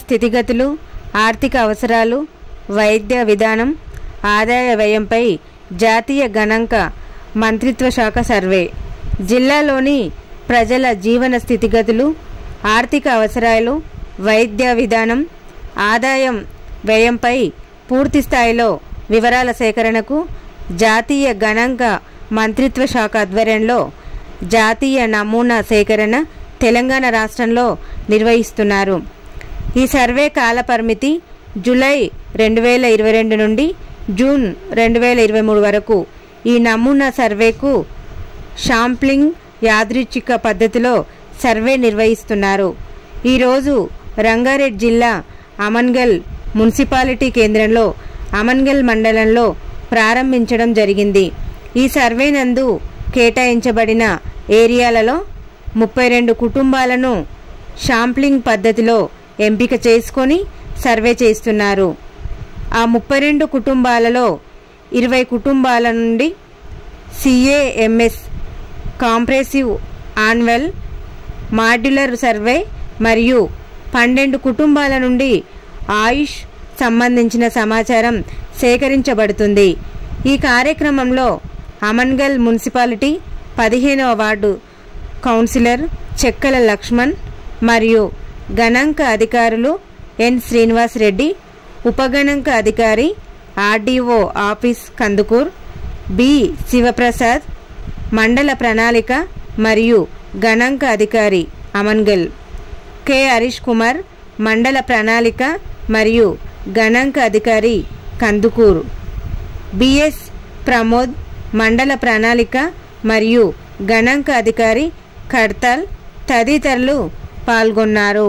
స్థితిగతులు ఆర్థిక అవసరాలు వైద్య విధానం ఆదాయ వ్యయంపై జాతీయ గణాంక మంత్రిత్వ శాఖ సర్వే జిల్లాలోని ప్రజల జీవన స్థితిగతులు ఆర్థిక అవసరాలు వైద్య విధానం ఆదాయం వ్యయంపై పూర్తి స్థాయిలో వివరాల సేకరణకు జాతీయ గణాంక మంత్రిత్వ శాఖ ఆధ్వర్యంలో జాతీయ నమూనా సేకరణ తెలంగాణ రాష్ట్రంలో నిర్వహిస్తున్నారు ఈ సర్వే కాల పరిమితి జూలై రెండు వేల ఇరవై రెండు నుండి జూన్ రెండు వేల ఇరవై మూడు వరకు ఈ నమూనా సర్వేకు షాంప్లింగ్ యాదృచ్ఛిక పద్ధతిలో సర్వే నిర్వహిస్తున్నారు ఈరోజు రంగారెడ్డి జిల్లా అమన్గల్ మున్సిపాలిటీ కేంద్రంలో అమన్గల్ మండలంలో ప్రారంభించడం జరిగింది ఈ సర్వే నందు కేటాయించబడిన ఏరియాలలో ముప్పై రెండు కుటుంబాలను షాంప్లింగ్ పద్ధతిలో ఎంపిక చేసుకొని సర్వే చేస్తున్నారు ఆ ముప్పై రెండు కుటుంబాలలో ఇరవై కుటుంబాల నుండి సిఏఎంఎస్ కాంప్రెసివ్ ఆన్వెల్ మాడ్యులర్ సర్వే మరియు పన్నెండు కుటుంబాల నుండి ఆయుష్ సంబంధించిన సమాచారం సేకరించబడుతుంది ఈ కార్యక్రమంలో అమన్గల్ మున్సిపాలిటీ పదిహేనవ వార్డు కౌన్సిలర్ చెక్కల లక్ష్మణ్ మరియు గణాంక అధికారులు ఎన్ శ్రీనివాస్ రెడ్డి ఉపగణాంక అధికారి RDO office Kandukur B Sivaprasad మండల ప్రణాళిక మరియు గణాంక అధికారి అమన్గల్ కె హరీష్ కుమార్ మండల ప్రణాళిక మరియు గణాంక అధికారి కందుకూరు బిఎస్ ప్రమోద్ మండల ప్రణాళిక మరియు గణాంక అధికారి కడ్తాల్ తదితరులు పాల్గొన్నారు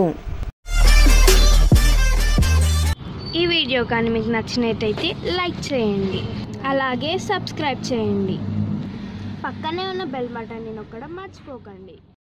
ఈ వీడియో కానీ మీకు నచ్చినట్టయితే లైక్ చేయండి అలాగే సబ్స్క్రైబ్ చేయండి పక్కనే ఉన్న బెల్ బటన్ని నొక్కడం మర్చిపోకండి